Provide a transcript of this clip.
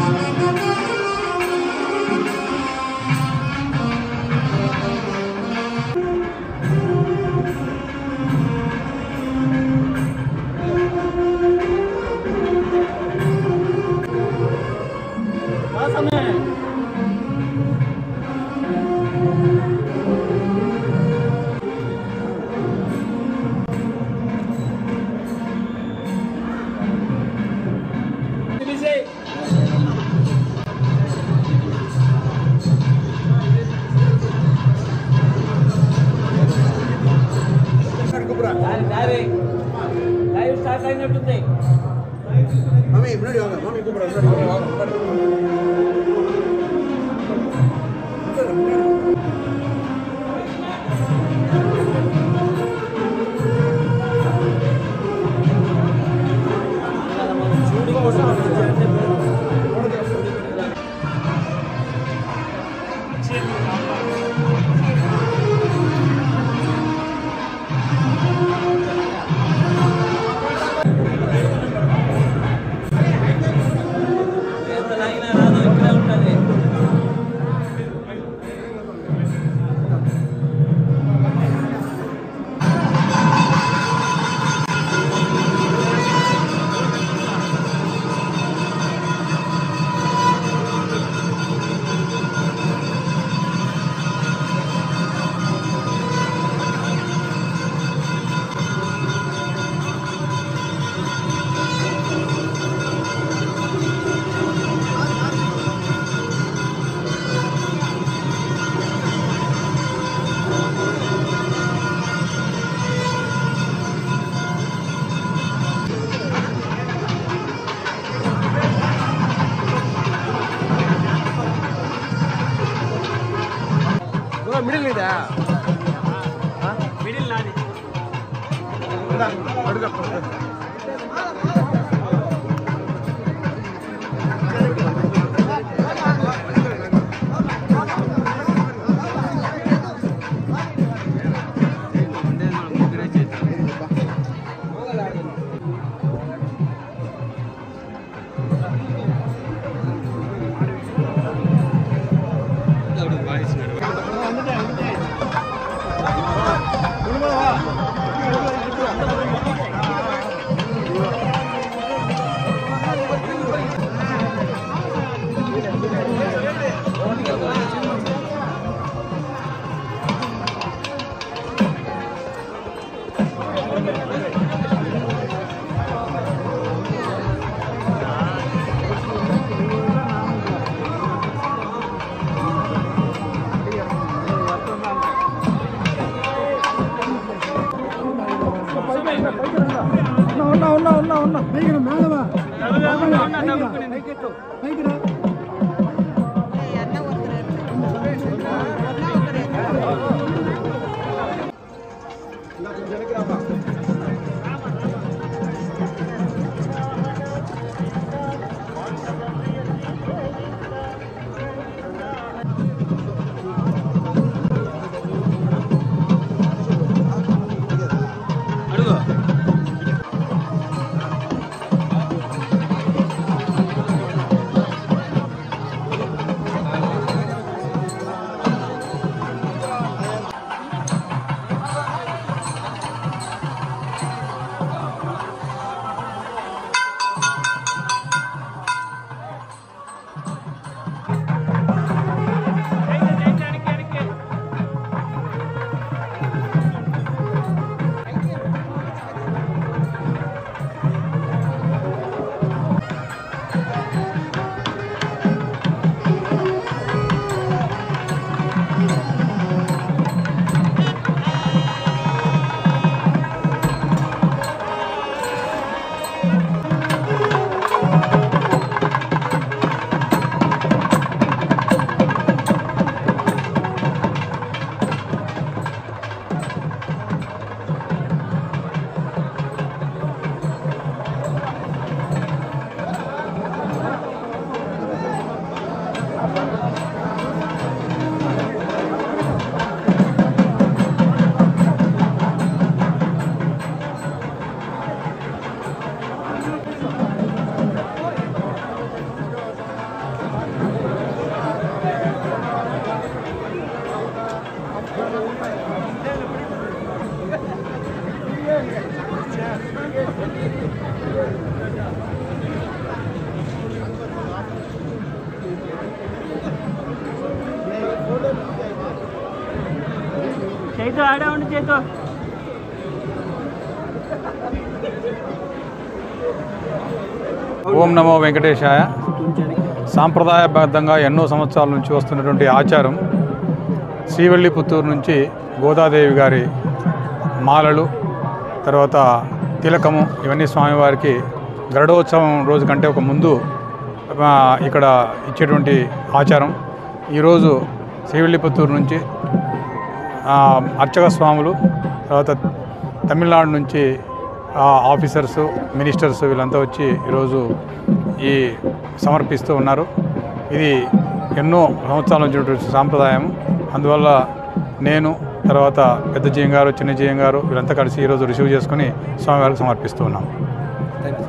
దారి దారి live start అయినట్టుంది மாமி முன்னாடி வாங்க மாமி கூப்பிடுறேன் முன்னாடி வாங்க ఎంత లాగినా రాదు ఇక్కడే ఉంటుంది మిడిల్ ఇదా మిడిల్ నాది అడుగు ఉన్నా ఉన్నా ఉన్నా ఉన్నా పైకి రా మేడమా పైకి రా అడుగు చేతు ఆడే ఉండి చేతు ఓం నమో వెంకటేశాయ సాంప్రదాయబద్ధంగా ఎన్నో సంవత్సరాల నుంచి వస్తున్నటువంటి ఆచారం శ్రీవల్లిపుత్తూరు నుంచి గోదాదేవి గారి మాలలు తర్వాత తిలకము ఇవన్నీ స్వామివారికి గరుడోత్సవం రోజు కంటే ఒక ముందు ఆ, ఇక్కడ ఇచ్చేటువంటి ఆచారం ఈరోజు శ్రీవల్లిపుత్తూరు నుంచి ఆ, అర్చక స్వాములు తర్వాత తమిళనాడు నుంచి ఆ, ఆఫీసర్స్ మినిస్టర్స్ వీళ్ళంతా వచ్చి ఈరోజు ఈ సమర్పిస్తూ ఉన్నారు ఇది ఎన్నో సంవత్సరాల నుంచి ఉన్నటువంటి సాంప్రదాయం అందువల్ల నేను తర్వాత పెద్ద జీయం గారు చిన్న జీయం గారు వీళ్ళంతా కలిసి ఈరోజు రిసీవ్ చేసుకుని స్వామివారికి సమర్పిస్తూ ఉన్నాం థ్యాంక్ యూ